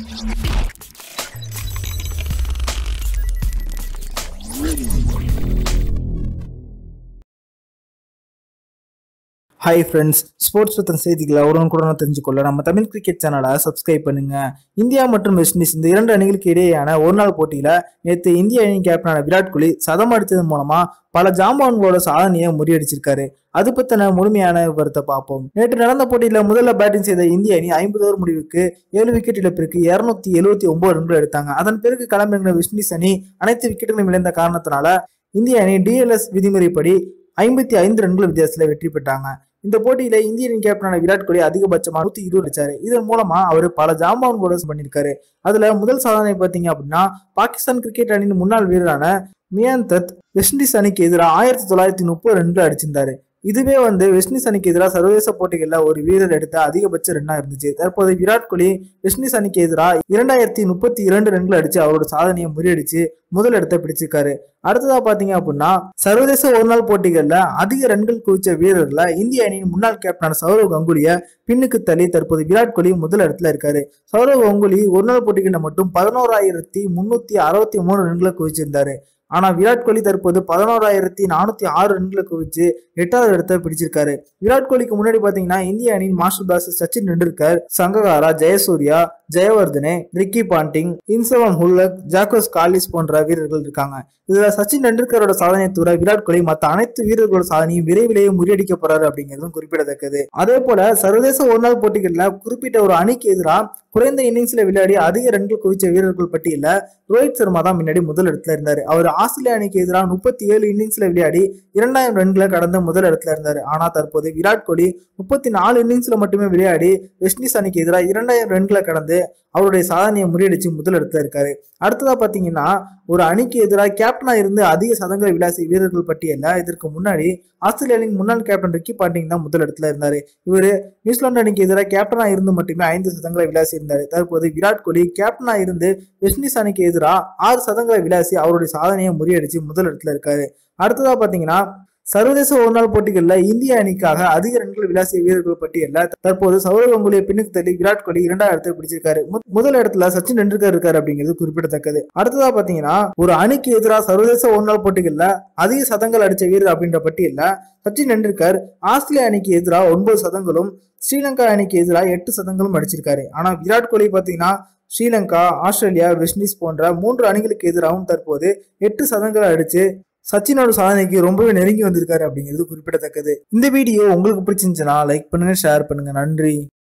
hi friends sports பற்றின செய்திகளை உடனுக்குடன் தெரிஞ்சுக்கொள்ள நம்ம தமிழ் கிரிக்கெட் சேனலை சப்ஸ்கிரைப் பண்ணுங்க இந்தியா மற்றும் வெஸ்ட் இண்டீஸ் இந்த இரண்டு அணிகளுக்கு இடையேயான ஒரு நாள் போட்டியில நேற்று இந்திய அணி கேப்டனான விராட் கோலி சதம் அடித்ததன் மூலமா பல ஜாம்பவான்களோட சாதனையை முறியடிச்சிருக்காரு அது பத்தின முழுமையான விவரத்தை பார்ப்போம் நேற்று நடந்த போட்டியில முதல்ல பேட்டிங் செய்த இந்திய அணி ஐம்பது ஓவர் முடிவுக்கு ஏழு விக்கெட் இழப்பிற்கு இருநூத்தி எழுபத்தி ஒன்பது ரன்கள் எடுத்தாங்க அதன் பிறகு களமிறங்கின வெஸ்ட் இண்டீஸ் அணி அனைத்து விக்கெட்டுகளும் இழந்த காரணத்தினால இந்திய அணி டிஎல்எஸ் விதிமுறைப்படி ஐம்பத்தி ஐந்து ரன்கள் வித்தியாசத்துல வெற்றி பெற்றாங்க இந்த போட்டியில இந்திய அணி கேப்டனான விராட் கோலி அதிகபட்சமா நூத்தி இருபது அடிச்சாரு இதன் மூலமா அவர் பல ஜாம்பவான் கூட பண்ணியிருக்காரு அதுல முதல் சாதனை பாத்தீங்க அப்படின்னா பாகிஸ்தான் கிரிக்கெட் அணியின் முன்னாள் வீரரான மியான் தத் வெஸ்ட் இண்டீஸ் அணிக்கு எதிராக ஆயிரத்தி தொள்ளாயிரத்தி முப்பது ரன்கள் அடிச்சிருந்தாரு இதுவே வந்து வெஸ்ட் இண்டீஸ் அணிக்கு எதிராக சர்வதேச போட்டிகளில் ஒரு வீரர் எடுத்த அதிகபட்ச ரன்னா இருந்துச்சு தற்போது விராட் கோலி வெஸ்ட் இண்டீஸ் அணிக்கு எதிராக இரண்டாயிரத்தி முப்பத்தி இரண்டு ரன்கள் அடிச்சு அவரோட சாதனையை முறியடிச்சு முதல் இடத்தை பிடிச்சிருக்காரு அடுத்ததா பாத்தீங்க அப்படின்னா சர்வதேச ஒருநாள் போட்டிகள்ல அதிக ரன்கள் குவிச்ச வீரர்ல இந்திய அணியின் முன்னாள் கேப்டனான சௌரவ் கங்குலிய பின்னுக்கு தள்ளி தற்போது விராட் கோலி முதல் இடத்துல இருக்காரு சௌரவ் கங்குலி ஒருநாள் போட்டிகளில் மட்டும் பதினோராயிரத்தி முன்னூத்தி அறுபத்தி மூணு ரன்களை குவிச்சிருந்தாரு ஆனா விராட் கோலி தற்போது பதினோராயிரத்தி நானூத்தி ஆறு ரன்களை குவிச்சு எட்டாவது இடத்தை பிடிச்சிருக்காரு விராட் கோலிக்கு முன்னாடி பாத்தீங்கன்னா இந்திய அணியின் master blaster Sachin Tendulkar Sangakkara Jayasuriya Jayawardene Ricky Ponting Inzamam ul-Haq Jacques Kallis போன்ற வீரர்கள் இருக்காங்க இதுல சச்சின் டெண்டுல்கரோட சாதனையை தவிர விராட் கோலி மற்ற அனைத்து வீரர்களோட சாதனையும் விரைவிலேயே முறியடிக்க போறாரு அப்படிங்கிறதும் குறிப்பிடத்தக்கது அதே போல சர்வதேச ஒருநாள் போட்டிகள்ல குறிப்பிட்ட ஒரு அணிக்கு எதிராக குறைந்த இன்னிங்ஸ்ல விளையாடி அதிக ரன்கள் குவிச்ச வீரர்கள் பட்டியல ரோஹித் சர்மா தான் முன்னாடி முதல் இடத்துல இருந்தாரு அவர் ஆஸ்திரேலியா அணிக்கு எதிராக முப்பத்தி ஏழு இன்னிங்ஸ்ல விளையாடி இரண்டாயிரம் ரன்களை கடந்த முதல் இடத்துல இருந்தாரு ஆனா தற்போது விராட் கோலி முப்பத்தி நாலு இன்னிங்ஸ்ல மட்டுமே விளையாடி வெஸ்ட் இண்டீஸ் அணிக்கு எதிராக இரண்டாயிரம் ரன்களை கடந்து அவருடைய சாதனையை முறியடிச்சு முதல் இடத்துல இருக்காரு அடுத்ததா பாத்தீங்கன்னா ஒரு அணிக்கு எதிராக கேப்டனா இருந்து அதிக சதங்களை விளாசிய வீரர்கள் பட்டியல்ல இதற்கு முன்னாடி ஆஸ்திரேலியாவின் முன்னாள் கேப்டன் ரிக்கி பாண்டிங் தான் முதல் இடத்துல இருந்தாரு இவரு நியூசிலாந்து அணிக்கு எதிராக கேப்டனா இருந்து மட்டுமே ஐந்து சதங்களை விளாசி இருந்தாரு தற்போது விராட் கோலி கேப்டனா இருந்து வெஸ்ட் இண்டீஸ் அணிக்கு எதிராக ஆறு சதங்களை விளாசி அவருடைய சாதனையை முறியடிச்சு முதல் இடத்துல இருக்காரு அடுத்ததா பாத்தீங்கன்னா சர்வதேச ஒருநாள் போட்டிகளில் இந்திய அணிக்காக அதிக ரன்கள் விளாசிய வீரர்கள் பட்டியலில் தற்போது சௌரவ் கங்குலியை பின்னுக்கு தள்ளி விராட் கோலி இரண்டாவது இடத்தை பிடிச்சிருக்காரு மு- முதல் இடத்துல சச்சின் டெண்டுல்கர் இருக்காரு அப்படிங்கிறது குறிப்பிடத்தக்கது அடுத்ததா பாத்தீங்கன்னா ஒரு அணிக்கு எதிராக சர்வதேச ஒருநாள் போட்டிகளில் அதிக சதங்கள் அடிச்ச வீரர் அப்படின்ற பட்டியலில் சச்சின் டெண்டுல்கர் ஆஸ்திரேலியா அணிக்கு எதிராக ஒன்பது சதங்களும் ஸ்ரீலங்கா அணிக்கு எதிராக எட்டு சதங்களும் அடிச்சிருக்காரு ஆனா விராட் கோலி பாத்தீங்கன்னா ஸ்ரீலங்கா ஆஸ்திரேலியா வெஸ்ட் இண்டீஸ் போன்ற மூன்று அணிகளுக்கு எதிராகவும் தற்போது எட்டு சதங்களை அடிச்சு சச்சினோட சாதனைக்கு ரொம்பவே நெருங்கி வந்திருக்காரு அப்படிங்கிறது குறிப்பிடத்தக்கது இந்த வீடியோ உங்களுக்கு பிடிச்சிருந்துச்சுன்னா லைக் பண்ணுங்க ஷேர் பண்ணுங்க நன்றி